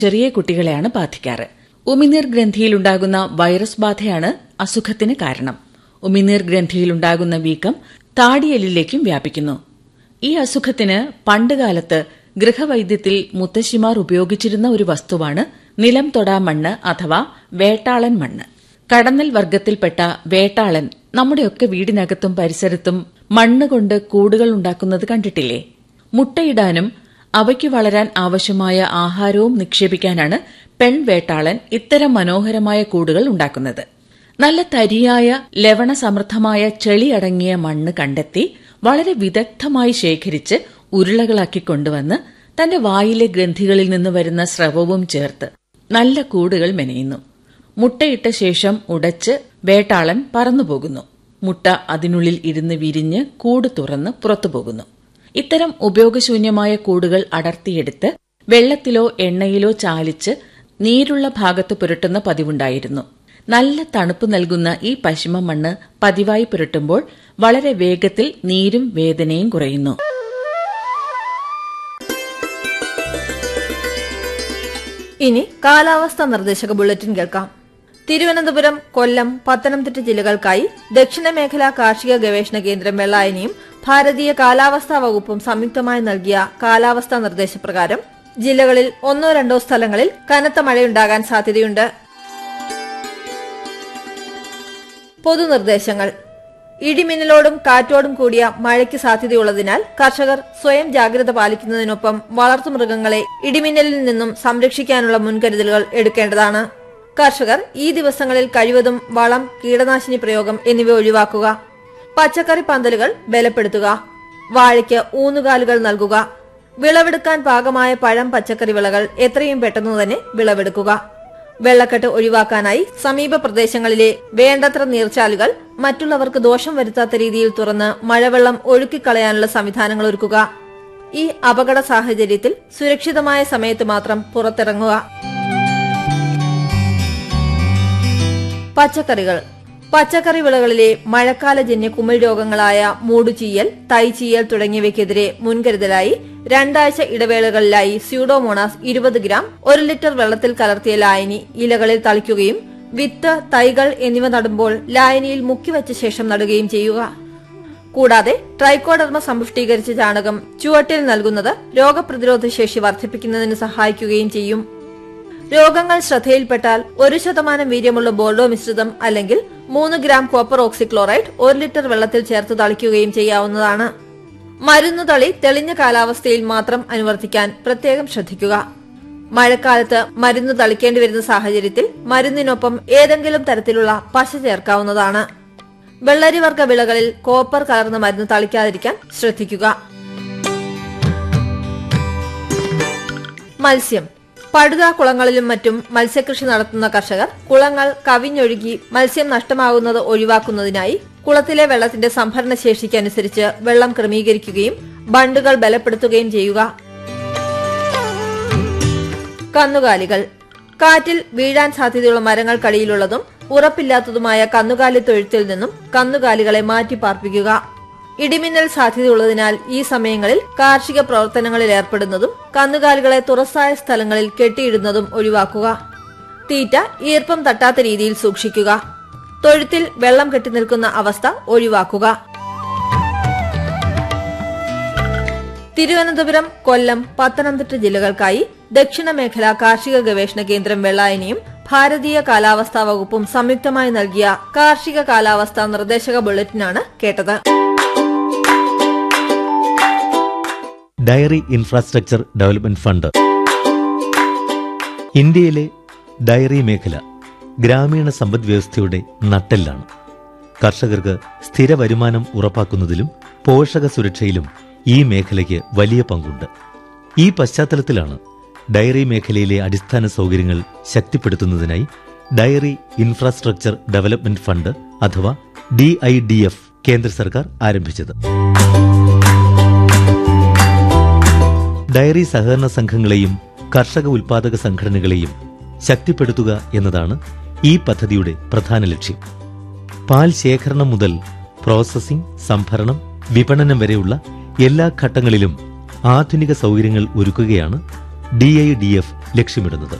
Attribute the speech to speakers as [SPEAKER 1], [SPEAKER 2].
[SPEAKER 1] ചെറിയ കുട്ടികളെയാണ് ബാധിക്കാറ് ഉമിനീർ ഗ്രന്ഥിയിലുണ്ടാകുന്ന വൈറസ് ബാധയാണ് അസുഖത്തിന് കാരണം ഉമിനീർ ഗ്രന്ഥിയിലുണ്ടാകുന്ന വീക്കം താടിയെല്ലിലേക്കും വ്യാപിക്കുന്നു ഈ അസുഖത്തിന് പണ്ടുകാലത്ത് ഗൃഹവൈദ്യത്തിൽ മുത്തശ്ശിമാർ ഉപയോഗിച്ചിരുന്ന ഒരു വസ്തുവാണ് നിലം തൊടാ മണ്ണ് അഥവാ വേട്ടാളൻ മണ്ണ് കടന്നൽ വർഗത്തിൽപ്പെട്ട വേട്ടാളൻ നമ്മുടെയൊക്കെ വീടിനകത്തും പരിസരത്തും മണ്ണ് കൊണ്ട് കൂടുകൾ ഉണ്ടാക്കുന്നത് കണ്ടിട്ടില്ലേ മുട്ടയിടാനും അവയ്ക്ക് വളരാൻ ആവശ്യമായ ആഹാരവും നിക്ഷേപിക്കാനാണ് പെൺവേട്ടാളൻ ഇത്തരം മനോഹരമായ കൂടുകൾ ഉണ്ടാക്കുന്നത് നല്ല തരിയായ ലവണസമൃദ്ധമായ ചെളി അടങ്ങിയ മണ്ണ് കണ്ടെത്തി വളരെ വിദഗ്ധമായി ശേഖരിച്ച് ഉരുളകളാക്കി കൊണ്ടുവന്ന് തന്റെ വായിലെ ഗ്രന്ഥികളിൽ നിന്ന് വരുന്ന സ്രവവും ചേർത്ത് നല്ല കൂടുകൾ മെനയുന്നു മുട്ടയിട്ട ശേഷം ഉടച്ച് വേട്ടാളൻ പറന്നുപോകുന്നു മുട്ട അതിനുള്ളിൽ ഇരുന്ന് വിരിഞ്ഞ് കൂട് തുറന്ന് പുറത്തുപോകുന്നു ഇത്തരം ഉപയോഗശൂന്യമായ കൂടുകൾ അടർത്തിയെടുത്ത് വെള്ളത്തിലോ എണ്ണയിലോ ചാലിച്ച് നീരുള്ള ഭാഗത്ത് പുരട്ടുന്ന പതിവുണ്ടായിരുന്നു നല്ല തണുപ്പ് നൽകുന്ന ഈ പശിമ മണ്ണ് പതിവായി പുരട്ടുമ്പോൾ വളരെ വേഗത്തിൽ നീരും വേദനയും കുറയുന്നു
[SPEAKER 2] ഇനി കാലാവസ്ഥാ നിർദ്ദേശക ബുള്ളറ്റിൻ കേൾക്കാം തിരുവനന്തപുരം കൊല്ലം പത്തനംതിട്ട ജില്ലകൾക്കായി ദക്ഷിണ മേഖലാ കാർഷിക ഗവേഷണ കേന്ദ്രം വെള്ളായനിയും ഭാരതീയ കാലാവസ്ഥാ വകുപ്പും സംയുക്തമായി നൽകിയ കാലാവസ്ഥാ നിർദ്ദേശപ്രകാരം ജില്ലകളിൽ ഒന്നോ രണ്ടോ സ്ഥലങ്ങളിൽ കനത്ത മഴയുണ്ടാകാൻ സാധ്യതയുണ്ട് പൊതുനിർദ്ദേശങ്ങൾ ഇടിമിന്നലോടും കാറ്റോടും കൂടിയ മഴയ്ക്ക് സാധ്യതയുള്ളതിനാൽ കർഷകർ സ്വയം ജാഗ്രത പാലിക്കുന്നതിനൊപ്പം വളർത്തുമൃഗങ്ങളെ ഇടിമിന്നലിൽ നിന്നും സംരക്ഷിക്കാനുള്ള മുൻകരുതലുകൾ എടുക്കേണ്ടതാണ് കർഷകർ ഈ ദിവസങ്ങളിൽ കഴിവതും വളം കീടനാശിനി പ്രയോഗം എന്നിവ ഒഴിവാക്കുക പച്ചക്കറി പന്തലുകൾ ബലപ്പെടുത്തുക വാഴയ്ക്ക് ഊന്നുകാലുകൾ നൽകുക വിളവെടുക്കാൻ പാകമായ പഴം പച്ചക്കറി വിളകൾ എത്രയും പെട്ടെന്ന് തന്നെ വിളവെടുക്കുക വെള്ളക്കെട്ട് ഒഴിവാക്കാനായി സമീപ പ്രദേശങ്ങളിലെ വേണ്ടത്ര നീർച്ചാലുകൾ മറ്റുള്ളവർക്ക് ദോഷം വരുത്താത്ത രീതിയിൽ തുറന്ന് മഴവെള്ളം ഒഴുക്കിക്കളയാനുള്ള സംവിധാനങ്ങൾ ഒരുക്കുക ഈ അപകട സാഹചര്യത്തിൽ സുരക്ഷിതമായ സമയത്ത് മാത്രം പുറത്തിറങ്ങുക പച്ചക്കറികൾ പച്ചക്കറി വിളകളിലെ മഴക്കാലജന്യ കുമിൾ രോഗങ്ങളായ മൂടുചീയൽ തൈചീയൽ തുടങ്ങിയവയ്ക്കെതിരെ മുൻകരുതലായി രണ്ടാഴ്ച ഇടവേളകളിലായി സ്യൂഡോമോണാസ് ഇരുപത് ഗ്രാം ഒരു ലിറ്റർ വെള്ളത്തിൽ കലർത്തിയ ലായനി ഇലകളിൽ തളിക്കുകയും വിത്ത് തൈകൾ എന്നിവ നടുമ്പോൾ ലായനിയിൽ മുക്കിവച്ച ശേഷം നടുകയും ചെയ്യുക കൂടാതെ ട്രൈക്കോഡർമ സമ്പുഷ്ടീകരിച്ച ചാണകം ചുവട്ടിൽ നൽകുന്നത് രോഗപ്രതിരോധ ശേഷി വർദ്ധിപ്പിക്കുന്നതിന് സഹായിക്കുകയും ചെയ്യും രോഗങ്ങൾ ശ്രദ്ധയിൽപ്പെട്ടാൽ ഒരു ശതമാനം വീര്യമുള്ള ബോർഡോ മിശ്രിതം അല്ലെങ്കിൽ മൂന്ന് ഗ്രാം കോപ്പർ ഓക്സിക്ലോറൈഡ് ഒരു ലിറ്റർ വെള്ളത്തിൽ ചേർത്ത് തളിക്കുകയും ചെയ്യാവുന്നതാണ് മരുന്നു തളി തെളിഞ്ഞ കാലാവസ്ഥയിൽ മാത്രം അനുവർത്തിക്കാൻ പ്രത്യേകം ശ്രദ്ധിക്കുക മഴക്കാലത്ത് മരുന്ന് തളിക്കേണ്ടി വരുന്ന സാഹചര്യത്തിൽ മരുന്നിനൊപ്പം ഏതെങ്കിലും തരത്തിലുള്ള പശ ചേർക്കാവുന്നതാണ് വെള്ളരിവർഗ വിളകളിൽ കോപ്പർ കലർന്ന മരുന്ന് തളിക്കാതിരിക്കാൻ ശ്രദ്ധിക്കുക മത്സ്യം പടുത കുളങ്ങളിലും മറ്റും മത്സ്യകൃഷി നടത്തുന്ന കർഷകർ കുളങ്ങൾ കവിഞ്ഞൊഴുകി മത്സ്യം നഷ്ടമാകുന്നത് ഒഴിവാക്കുന്നതിനായി കുളത്തിലെ വെള്ളത്തിന്റെ സംഭരണ ശേഷിക്കനുസരിച്ച് വെള്ളം ക്രമീകരിക്കുകയും ബണ്ടുകൾ ബലപ്പെടുത്തുകയും ചെയ്യുക കന്നുകാലികൾ കാറ്റിൽ വീഴാൻ സാധ്യതയുള്ള മരങ്ങൾക്കടിയിലുള്ളതും ഉറപ്പില്ലാത്തതുമായ കന്നുകാലി തൊഴുത്തിൽ നിന്നും കന്നുകാലികളെ മാറ്റി പാർപ്പിക്കുക ഇടിമിന്നൽ സാധ്യതയുള്ളതിനാൽ ഈ സമയങ്ങളിൽ കാർഷിക പ്രവർത്തനങ്ങളിൽ ഏർപ്പെടുന്നതും കന്നുകാലികളെ തുറസായ സ്ഥലങ്ങളിൽ കെട്ടിയിടുന്നതും ഒഴിവാക്കുക തീറ്റ ഈർപ്പം തട്ടാത്ത രീതിയിൽ സൂക്ഷിക്കുക തൊഴുത്തിൽ വെള്ളം കെട്ടിനിൽക്കുന്ന അവസ്ഥ ഒഴിവാക്കുക തിരുവനന്തപുരം കൊല്ലം പത്തനംതിട്ട ജില്ലകൾക്കായി ദക്ഷിണ മേഖല കാർഷിക ഗവേഷണ കേന്ദ്രം വെള്ളായനിയും ഭാരതീയ കാലാവസ്ഥാ വകുപ്പും സംയുക്തമായി നൽകിയ കാർഷിക കാലാവസ്ഥാ നിർദ്ദേശക ബുള്ളറ്റിനാണ് കേട്ടത്
[SPEAKER 3] ഡയറി ഇൻഫ്രാസ്ട്രക്ചർ ഡെവലപ്മെന്റ് ഫണ്ട് ഇന്ത്യയിലെ ഡയറി മേഖല ഗ്രാമീണ സമ്പദ് വ്യവസ്ഥയുടെ നട്ടെല്ലാണ് കർഷകർക്ക് സ്ഥിര വരുമാനം ഉറപ്പാക്കുന്നതിലും പോഷക സുരക്ഷയിലും ഈ മേഖലയ്ക്ക് വലിയ പങ്കുണ്ട് ഈ പശ്ചാത്തലത്തിലാണ് ഡയറി മേഖലയിലെ അടിസ്ഥാന സൗകര്യങ്ങൾ ശക്തിപ്പെടുത്തുന്നതിനായി ഡയറി ഇൻഫ്രാസ്ട്രക്ചർ ഡെവലപ്മെന്റ് ഫണ്ട് അഥവാ ഡി ഐ ഡി എഫ് കേന്ദ്ര സർക്കാർ ആരംഭിച്ചത് ഡയറി സഹകരണ സംഘങ്ങളെയും കർഷക ഉൽപാദക സംഘടനകളെയും ശക്തിപ്പെടുത്തുക എന്നതാണ് ഈ പദ്ധതിയുടെ പ്രധാന ലക്ഷ്യം പാൽ ശേഖരണം മുതൽ പ്രോസസ്സിംഗ് സംഭരണം വിപണനം വരെയുള്ള എല്ലാ ഘട്ടങ്ങളിലും ആധുനിക സൗകര്യങ്ങൾ ഒരുക്കുകയാണ് ഡി ഐ ഡി എഫ് ലക്ഷ്യമിടുന്നത്